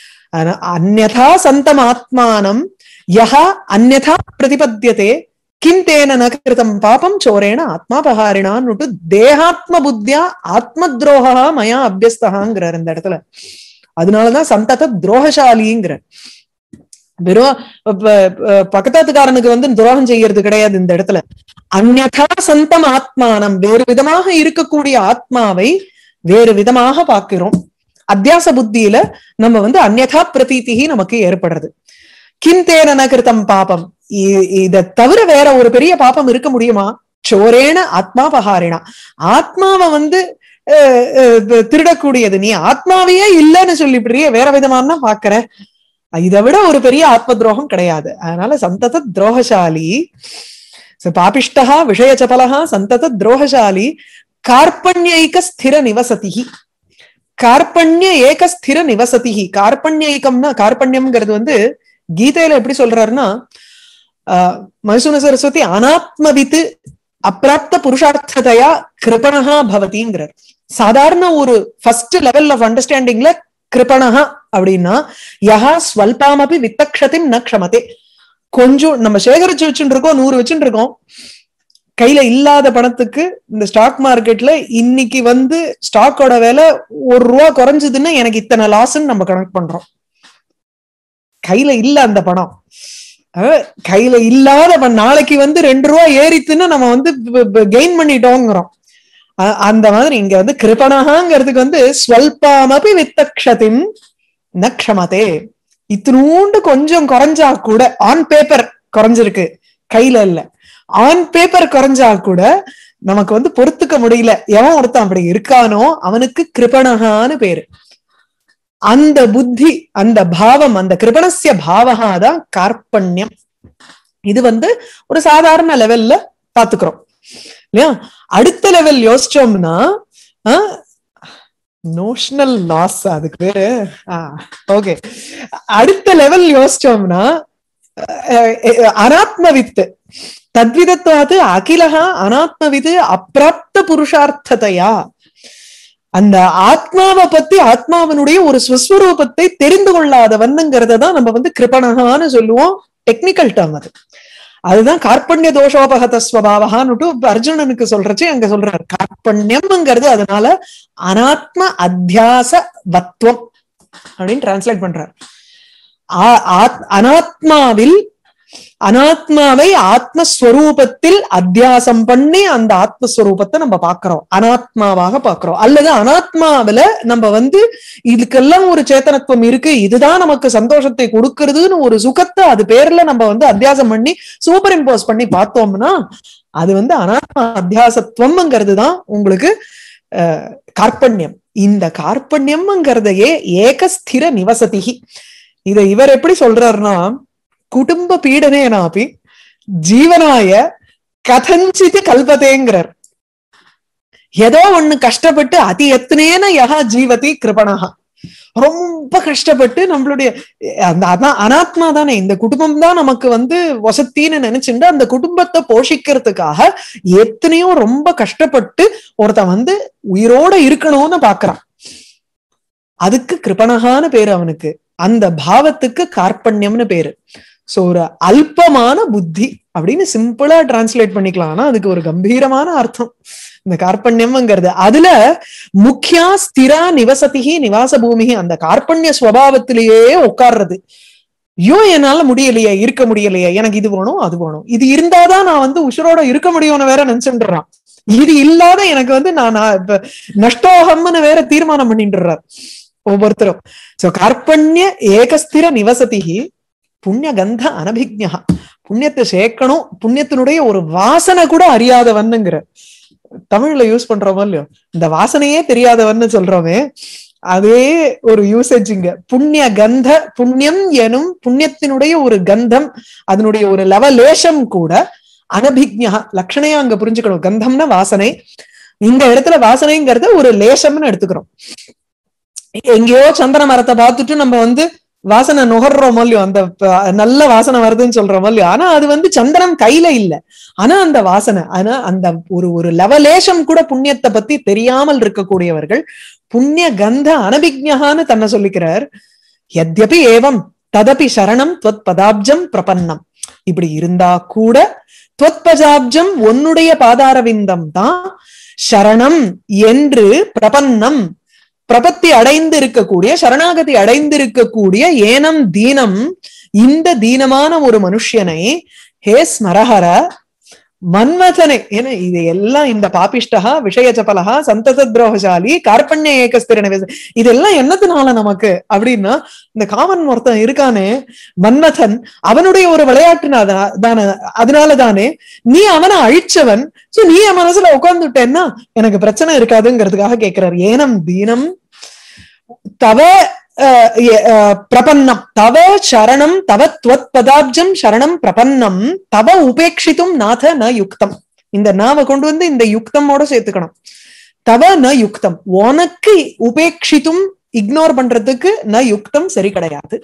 அந்நதா சந்தம் ஆத்மானம் யஹா அந்நதா பிரதிபத்தியதே கிம் தேன நகிருதம் பாபம் சோரேன ஆத்மாபகாரினான்னு தேகாத்ம புத்தியா ஆத்ம துரோகா மயா அபியஸ்தகாங்கிறார் இந்த இடத்துல அதனாலதான் சந்தத துரோகசாலிங்கிற வெறும் பக்கத்தாத்துக்காரனுக்கு வந்து துரோகம் செய்யறது கிடையாது இந்த இடத்துல அந்நதா சந்தம் ஆத்மானம் வேறு விதமாக இருக்கக்கூடிய ஆத்மாவை வேறு விதமாக பார்க்கிறோம் அத்தியாச புத்தியில நம்ம வந்து அந்நதா பிரதீதி நமக்கு ஏற்படுறது கிந்தேன கிருத்தம் பாபம் இத தவிர வேற ஒரு பெரிய பாப்பம் இருக்க முடியுமா சோரேன ஆத்மாபகாரினா ஆத்மாவை வந்து திருடக்கூடியது நீ ஆத்மாவையே இல்லைன்னு சொல்லிவிடுறிய வேற விதமான பாக்குற இதை விட ஒரு பெரிய ஆத்ம துரோகம் கிடையாது அதனால சந்தத துரோகசாலி பாபிஷ்டா விஷய சபலகா சந்தத துரோகசாலி கார்பண்யைக ஸ்திர நிவசதி கார்பண்ய ஏக ஸ்திர நிவசதி கார்பண்யைக்கம்னா கார்பண்யம்ங்கிறது வந்து கீதையில எப்படி சொல்றாருன்னா ஆஹ் மைசூன சரஸ்வதி அனாத்மவித்து அப்பிராப்த புருஷார்த்ததையா கிருபணகா பவதிங்கிறார் சாதாரண ஒரு ஃபர்ஸ்ட் லெவல் ஆஃப் அண்டர்ஸ்டாண்டிங்ல கிருபணகா அப்படின்னா யஹா ஸ்வல்பாமபி வித்தக்ஷத்தின் ந க்ஷமதே கொஞ்சம் நம்ம சேகரிச்சு வச்சுட்டு இருக்கோம் நூறு வச்சுட்டு இருக்கோம் கையில இல்லாத பணத்துக்கு இந்த ஸ்டாக் மார்க்கெட்ல இன்னைக்கு வந்து ஸ்டாக்கோட விலை ஒரு ரூபா குறைஞ்சதுன்னா எனக்கு இத்தனை லாஸ்ன்னு நம்ம கணக்கு பண்றோம் கையில இல்ல அந்த பணம் கையில இல்லாத நாளைக்கு வந்து ரெண்டு ரூபா ஏறித்துன்னு நம்ம வந்து கெயின் பண்ணிட்டோங்கிறோம் அந்த மாதிரி இங்க வந்து கிருபணகாங்கிறதுக்கு வந்து ஸ்வல்பாமபி வித்தக்ஷதின் நக்ஷமதே இத்தினூண்டு கொஞ்சம் குறைஞ்சா கூட ஆன் பேப்பர் குறைஞ்சிருக்கு கையில இல்ல ஆன் பேப்பர் குறைஞ்சா கூட நமக்கு வந்து பொறுத்துக்க முடியல எவன் ஒருத்தன் அப்படி இருக்கானோ அவனுக்கு கிருபணகான்னு பேரு அந்த புத்தி அந்த பாவம் அந்த கிருபணசிய பாவகா தான் கார்பண்யம் இது வந்து ஒரு சாதாரண லெவல்ல பாத்துக்கிறோம் இல்லையா அடுத்த லெவல் யோசிச்சோம்னா நோஷனல் லாஸ் அதுக்கு பேரு ஓகே அடுத்த லெவல் யோசிச்சோம்னா அனாத்மவித்து தத்விதத்துவாது அகிலகா அனாத்மவிது அப்பிராப்த புருஷார்த்ததையா அந்த ஆத்மாவை பத்தி ஆத்மாவனுடைய ஒரு சுஸ்வரூபத்தை தெரிந்து கொள்ளாதவன்னுங்கிறத தான் நம்ம வந்து கிருபணகான்னு சொல்லுவோம் டெக்னிக்கல் டேர்ம் அது அதுதான் கார்பண்ய தோஷோபகத ஸ்வபாவகான்னுட்டு அர்ஜுனனுக்கு சொல்றச்சு அங்க சொல்றாரு கார்பண்யம்ங்கிறது அதனால அனாத்ம அத்தியாச வத்வம் அப்படின்னு டிரான்ஸ்லேட் பண்றாரு ஆ- ஆத்- அனாத்மாவில் அனாத்மாவை ஆத்மஸ்வரூபத்தில் அத்தியாசம் பண்ணி அந்த ஆத்மஸ்வரூபத்தை நம்ம பார்க்கிறோம் அனாத்மாவாக பார்க்கிறோம் அல்லது அனாத்மாவில நம்ம வந்து இதுக்கெல்லாம் ஒரு சேத்தனத்துவம் இருக்கு இதுதான் நமக்கு சந்தோஷத்தை கொடுக்கறதுன்னு ஒரு சுகத்தை அது பேர்ல நம்ம வந்து அத்தியாசம் பண்ணி சூப்பர் இம்போஸ் பண்ணி பார்த்தோம்னா அது வந்து அனாத்மா அத்தியாசத்துவம்ங்கிறது தான் உங்களுக்கு அஹ், கார்பண்யம் இந்த கார்பண்யம்ங்கிறதையே ஏகஸ்திர நிவசதிகி இதை இவர் எப்படி சொல்றாருன்னா குடும்ப பீடனேனாபி ஜீவனாய கதஞ்சித்து கல்பதேங்கிறார் ஏதோ ஒண்ணு கஷ்டப்பட்டு அதி எத்தனேன யகா ஜீவதி கிருபணகா ரொம்ப கஷ்டப்பட்டு நம்மளுடைய அந்த அதான் அனாத்மா தானே இந்த குடும்பம் தான் நமக்கு வந்து வசத்தின்னு நினைச்சுட்டு அந்த குடும்பத்தை போஷிக்கிறதுக்காக எத்தனையோ ரொம்ப கஷ்டப்பட்டு ஒருத்தன் வந்து உயிரோட இருக்கணும்னு பாக்குறான் அதுக்கு கிருபணகான்னு பேரு அவனுக்கு அந்த பாவத்துக்கு கார்பண்யம்னு பேரு சோ ஒரு அல்பமான புத்தி அப்படின்னு சிம்பிளா டிரான்ஸ்லேட் பண்ணிக்கலாம் ஆனா அதுக்கு ஒரு கம்பீரமான அர்த்தம் இந்த கார்பண்யம்ங்கிறது அதுல முக்கியா ஸ்திரா நிவசதிகி நிவாச பூமி அந்த கார்பண்ய ஸ்வபாவத்திலேயே உட்கார்றது ஐயோ என்னால முடியலையே இருக்க முடியலையே எனக்கு இது வேணும் அது வேணும் இது இருந்தாதான் நான் வந்து உசுரோட இருக்க முடியும்னு வேற நினைச்சுட்டுறான் இது இல்லாத எனக்கு வந்து நான் நான் இப்ப நஷ்டோகம்னு வேற தீர்மானம் பண்ணிட்டுறார் ஒவ்வொருத்தரும் சோ கார்பண்ய ஏகஸ்திர நிவசதிகி புண்ணிய கந்த அனபிக்ஞா புண்ணியத்தை சேர்க்கணும் புண்ணியத்தினுடைய ஒரு வாசனை கூட அறியாதவன்னுங்கிற தமிழ்ல யூஸ் பண்றோமோ இல்லையோ இந்த வாசனையே தெரியாதவன்னு சொல்றோமே அதே ஒரு யூசேஜ் இங்க புண்ணிய கந்த புண்ணியம் எனும் புண்ணியத்தினுடைய ஒரு கந்தம் அதனுடைய ஒரு லவலேஷம் கூட அனபிக்ஞா லட்சணையா அங்க புரிஞ்சுக்கணும் கந்தம்னா வாசனை இந்த இடத்துல வாசனைங்கிறத ஒரு லேசம்னு எடுத்துக்கிறோம் எங்கேயோ சந்தன மரத்தை பார்த்துட்டு நம்ம வந்து வாசனை நுகர்றோமோ இல்லையோ அந்த ப- நல்ல வாசனை வருதுன்னு சொல்றோமோ இல்லையோ ஆனா அது வந்து சந்தனம் கையில இல்ல ஆனா அந்த வாசனை ஆனா அந்த ஒரு ஒரு லவலேஷம் கூட புண்ணியத்தை பத்தி தெரியாமல் இருக்கக்கூடியவர்கள் புண்ணிய கந்த அனபிக்ஞகான்னு தன்னை சொல்லிக்கிறார் எத்யபி ஏவம் ததபி சரணம் துவத் பதாப்ஜம் பிரபன்னம் இப்படி இருந்தா கூட துவத் பதாப்ஜம் உன்னுடைய பாதாரவிந்தம் தான் சரணம் என்று பிரபன்னம் பிரபத்தி அடைந்து இருக்கக்கூடிய சரணாகதி அடைந்து இருக்கக்கூடிய ஏனம் தீனம் இந்த தீனமான ஒரு மனுஷனை ஹே ஸ்மரஹர மன்மதனை ஏன்னா இது எல்லாம் இந்த பாபிஷ்டகா விஷய சபலகா சந்தத துரோகசாலி கார்பண்ய ஏகஸ்திர நிவேச இதெல்லாம் என்னத்தினால நமக்கு அப்படின்னா இந்த காமன் ஒருத்தன் இருக்கானே மன்மதன் அவனுடைய ஒரு விளையாட்டுனால தானே அதனால தானே நீ அவனை அழிச்சவன் சோ நீ என் மனசுல உட்கார்ந்துட்டேன்னா எனக்கு பிரச்சனை இருக்காதுங்கிறதுக்காக கேட்கிறார் ஏனம் தீனம் தவ அஹ், எ- அஹ், பிரபன்னம் தவ சரணம் தவ துவத் பதாப்ஜம் சரணம் பிரபன்னம் தவ உபேட்சித்தும் நாத ந யுக்தம் இந்த நாவை கொண்டு வந்து இந்த யுக்தமோட சேர்த்துக்கணும் தவ ந யுக்தம் உனக்கு உபேட்சித்தும் இக்னோர் பண்றதுக்கு ந யுக்தம் சரி கிடையாது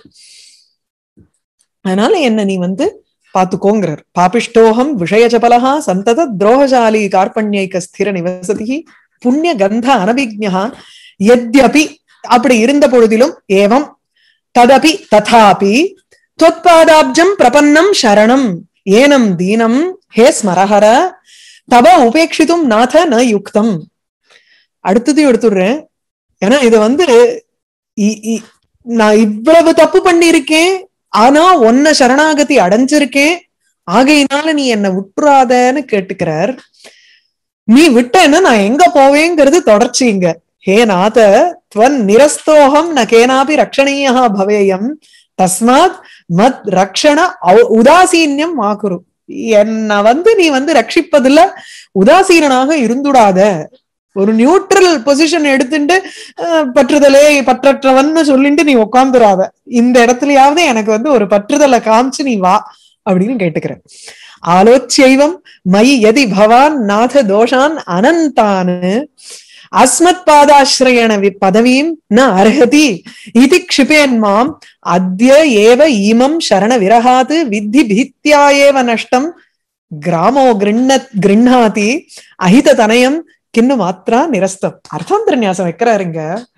அதனால என்ன நீ வந்து பாத்துக்கோங்கிறார் பாபிஷ்டோகம் விஷயஜபலகா சந்தத துரோகசாலி கார்பண்யைக ஸ்திர நிவசதி புண்ணிய கந்த அனபிக்ஞா யத்யபி அப்படி இருந்த பொழுதிலும் ஏவம் ததபி ததாபி தொத்பாதாப்ஜம் பிரபன்னம் சரணம் ஏனம் தீனம் ஹே ஸ்மரஹர தவ உபேட்சித்தும் நாத ந யுக்தம் அடுத்ததையும் எடுத்துடுறேன் ஏன்னா இது வந்து இ- இ- நான் இவ்வளவு தப்பு பண்ணியிருக்கேன் ஆனா உன்னை சரணாகதி அடைஞ்சிருக்கேன் ஆகையினால நீ என்னை விட்டுறாதன்னு கேட்டுக்கிறார் நீ விட்டேன்னா நான் எங்க போவேங்கிறது தொடர்ச்சிங்க ஹே நாத துவன் நிரஸ்தோகம் ந கேனாபி ரக்ஷணீயா பவேயம் தஸ்மாத் மத் ரக்ஷண ஔ- உதாசீன்யம் மாக்குரு என்ன வந்து நீ வந்து ரட்சிப்பதுல உதாசீனனாக இருந்துடாத ஒரு நியூட்ரல் பொசிஷன் எடுத்துட்டு அஹ், பற்றுதலே பற்றற்றவன்னு சொல்லிட்டு நீ உட்காந்துடாத இந்த இடத்துலயாவது எனக்கு வந்து ஒரு பற்றுதலை காமிச்சு நீ வா அப்படின்னு கேட்டுக்கிறேன் ஆலோச்சியைவம் மயி எதி பவான் நாத தோஷான் அனந்தானு அஸ்மத் பாதாஸ்ரயண வி- பதவீம் ந அர்ஹதி இது க்ஷிபேன் மாம் அத்ய ஏவ ஈமம் சரண விரகாத் வித்தி பீத்யா ஏவ நஷ்டம் கிராமோ கிருண்ண கிருண்ணாதி அஹித தனயம் கிண்ணு மாத்திரா நிரஸ்தம் அர்த்தாந்திர நியாசம் வைக்கிறாருங்க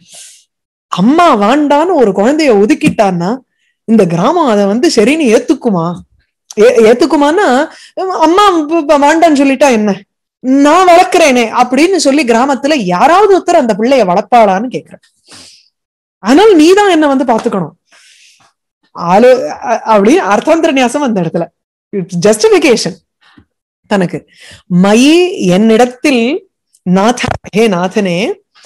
அம்மா வாண்டான்னு ஒரு குழந்தைய ஒதுக்கிட்டான்னா இந்த கிராமம் அதை வந்து சரின்னு ஏத்துக்குமா ஏ- ஏத்துக்குமான்னா அம்மா இப்ப- இப்ப வேண்டான்னு சொல்லிட்டா என்ன நான் வளர்க்கிறேனே அப்படின்னு சொல்லி கிராமத்துல யாராவது ஒருத்தர் அந்த பிள்ளைய வளர்ப்பாளான்னு கேக்குறேன் ஆனால் நீதான் என்ன வந்து பாத்துக்கணும் ஆலோ அ- அப்படி அர்த்தாந்தர நியாசம் அந்த இடத்துல ஜஸ்டிபிகேஷன் தனக்கு மயி என்னிடத்தில் நாத ஹே நாதனே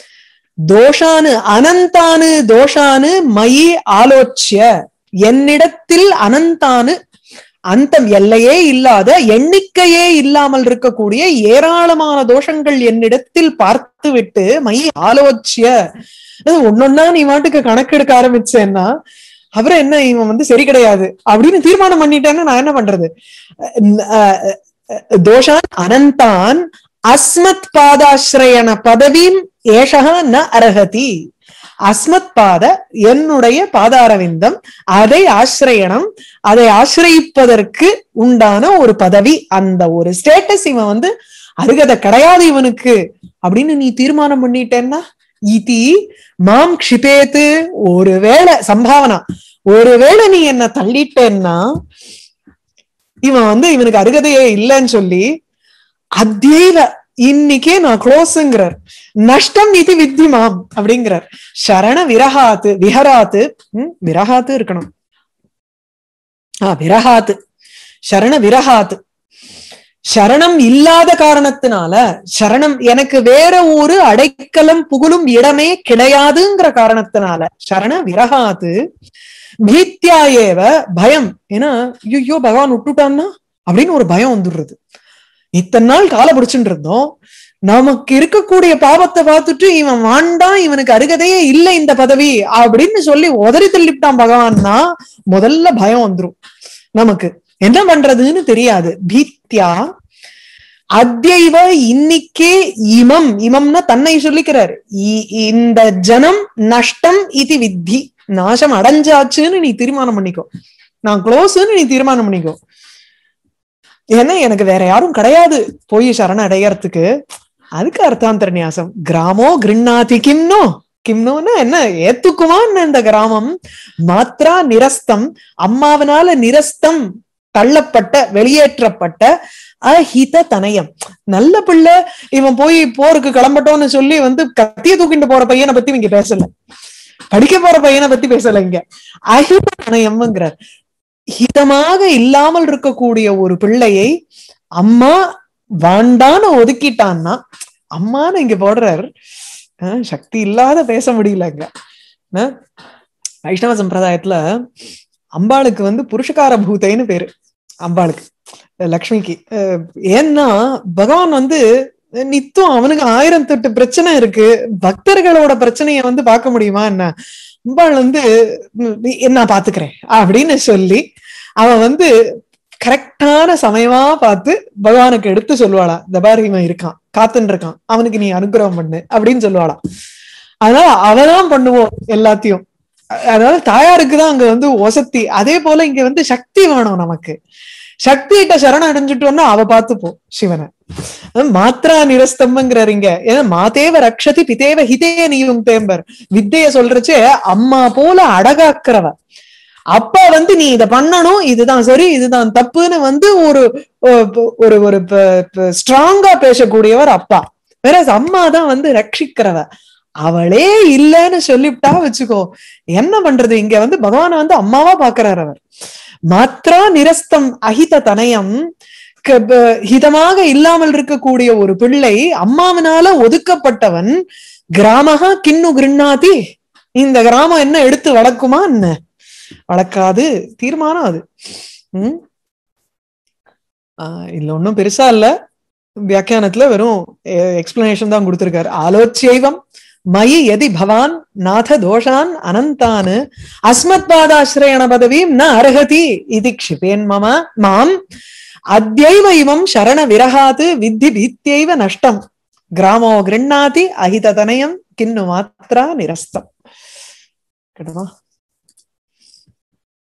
தோஷானு அனந்தானு தோஷானு மயி ஆலோச்சிய என்னிடத்தில் அனந்தானு அந்தம் எல்லையே இல்லாத எண்ணிக்கையே இல்லாமல் இருக்கக்கூடிய ஏராளமான தோஷங்கள் என்னிடத்தில் பார்த்து விட்டு மை ஆலோச்சிய அது ஒன்னொன்னா நீ மாட்டுக்கு கணக்கெடுக்க ஆரம்பிச்சேன்னா அப்புறம் என்ன இவன் வந்து சரி கிடையாது அப்படின்னு தீர்மானம் பண்ணிட்டேன்னா நான் என்ன பண்றது அஹ் அஹ் தோஷான் அனந்தான் அஸ்மத் பாதாஸ்ரயண பதவியும் ஏஷக ந அர்ஹதி அஸ்மத் பாத என்னுடைய பாதாரவிந்தம் அதை ஆசிரியனம் அதை ஆசிரயிப்பதற்கு உண்டான ஒரு பதவி அந்த ஒரு ஸ்டேட்டஸ் இவன் வந்து அருகதை கிடையாது இவனுக்கு அப்படின்னு நீ தீர்மானம் பண்ணிட்டேன்னா இதி மாம் க்ஷிபேத்து ஒருவேளை சம்பாவனா ஒருவேளை நீ என்ன தள்ளிட்டேன்னா இவன் வந்து இவனுக்கு அருகதையே இல்லைன்னு சொல்லி அத்தியைவ இன்னைக்கே நான் க்ளோஸ்ங்கிறார் நஷ்டம் இது வித்திமாம் அப்படிங்கிறார் சரண விரகாத்து விஹராத்து ம், விரகாத்து இருக்கணும் ஆ விரகாத்து சரண விரகாத்து சரணம் இல்லாத காரணத்தினால சரணம் எனக்கு வேற ஒரு அடைக்கலம் புகழும் இடமே கிடையாதுங்கிற காரணத்தினால சரண விரகாத்து பீத்தியாயேவ பயம் ஏன்னா ஐயோ பகவான் விட்டுட்டான்னா அப்படின்னு ஒரு பயம் வந்துடுறது இத்தனை நாள் காலை பிடிச்சுட்டு இருந்தோம் நமக்கு இருக்கக்கூடிய பாவத்தை பார்த்துட்டு இவன் வாண்டான் இவனுக்கு அருகதையே இல்லை இந்த பதவி அப்படின்னு சொல்லி உதறி தள்ளிவிட்டான் பகவான்னா முதல்ல பயம் வந்துரும் நமக்கு என்ன பண்றதுன்னு தெரியாது பீத்யா அத்யைவ இன்னிக்கே இமம் இமம்னா தன்னை சொல்லிக்கிறார் இ- இந்த ஜனம் நஷ்டம் இது வித்தி நாசம் அடைஞ்சாச்சுன்னு நீ தீர்மானம் பண்ணிக்கோ நான் க்ளோஸ்ன்னு நீ தீர்மானம் பண்ணிக்கோ ஏன்னா எனக்கு வேற யாரும் கிடையாது போய் சரண அடையறதுக்கு அதுக்கு அர்த்தாந்தர நியாசம் கிராமோ கிருண்ணாதி கிம்னோ கிம்னோன்னா என்ன ஏத்துக்குமா என்ன இந்த கிராமம் மாத்ரா நிரஸ்தம் அம்மாவனால நிரஸ்தம் தள்ளப்பட்ட வெளியேற்றப்பட்ட அஹித தனயம் நல்ல பிள்ளை இவன் போய் போருக்கு கிளம்பட்டோம்னு சொல்லி வந்து கத்திய தூக்கிட்டு போற பையனை பத்தி இங்க பேசல படிக்க போற பையனை பத்தி பேசல இங்க அஹித தனயம்ங்கிறார் ஹிதமாக இல்லாமல் இருக்கக்கூடிய ஒரு பிள்ளையை அம்மா வாண்டான்னு ஒதுக்கிட்டான்னா அம்மான்னு இங்க போடுறார் அஹ் சக்தி இல்லாத பேச முடியலங்க அஹ் வைஷ்ணவ சம்பிரதாயத்துல அம்பாளுக்கு வந்து புருஷகார பூத்தைன்னு பேரு அம்பாளுக்கு லக்ஷ்மிக்கு அஹ் ஏன்னா பகவான் வந்து நித்தம் அவனுக்கு ஆயிரம் எட்டு பிரச்சனை இருக்கு பக்தர்களோட பிரச்சனைய வந்து பார்க்க முடியுமா என்ன அம்பாள் வந்து "ம், நீ- நான் பாத்துக்கிறேன் அப்படின்னு சொல்லி அவன் வந்து கரெக்டான சமயமா பார்த்து பகவானுக்கு எடுத்து சொல்லுவாளாம் இந்த பாரு இவன் இருக்கான் காத்துன்னு இருக்கான் அவனுக்கு நீ அனுகிரகம் பண்ணு அப்படின்னு சொல்லுவாளாம் அதனால அவதான் பண்ணுவோம் எல்லாத்தையும் அ- அதனால தாயாருக்கு தான் அங்க வந்து ஒசத்தி அதே போல இங்க வந்து சக்தி வேணும் நமக்கு சக்திகிட்ட சரணம் அடைஞ்சிட்டோம்னா அவ பார்த்துப்போம் சிவனை அஹ் மாத்ரா நிரஸ்தம்பங்கிறார் இங்க ஏன்னா மாதேவ ரக்ஷதி பிதேவ ஹிதே நீயும் தேம்பர் வித்தைய சொல்றச்சே அம்மா போல அடகாக்குறவ அப்பா வந்து நீ இத பண்ணணும் இதுதான் சரி இதுதான் தப்புன்னு வந்து ஒரு ஒ- ஒரு ஒரு ஸ்ட்ராங்கா பேசக்கூடியவர் அப்பா வேற அம்மா தான் வந்து ரட்சிக்கிறவ அவளே இல்லைன்னு சொல்லிவிட்டா வச்சுக்கோ என்ன பண்றது இங்க வந்து பகவானை வந்து அம்மாவா பாக்குறாரு அவர் மாத்ரா நிரஸ்தம் அஹித தனயம் க- ப- ஹிதமாக இல்லாமல் இருக்கக்கூடிய ஒரு பிள்ளை அம்மாவினால ஒதுக்கப்பட்டவன் கிராமகா கிண்ணு கிருண்ணாதி இந்த கிராமம் என்ன எடுத்து வளர்க்குமா என்ன வளர்க்காது தீர்மானம் அது உம் ஆஹ் இல்ல ஒன்றும் பெருசா இல்ல வியாக்கியானத்துல வெறும் எக்ஸ்பிளனேஷன் தான் கொடுத்திருக்காரு ஆலோச்சியைவம் மயி எதி பவான் நாத தோஷான் அனந்தான் அஸ்மத் பாதாசிரயண பதவீம் ந அர்ஹதி இது க்ஷிபேன் மம மாம் அத்யைவ இமம் சரண விரகாத் வித்தி பீத்தியைவ நஷ்டம் கிராமோ கிருண்ணாதி அஹிததனயம் கிண்ணு மாத்ரா நிரஸ்தம் கேட்டமா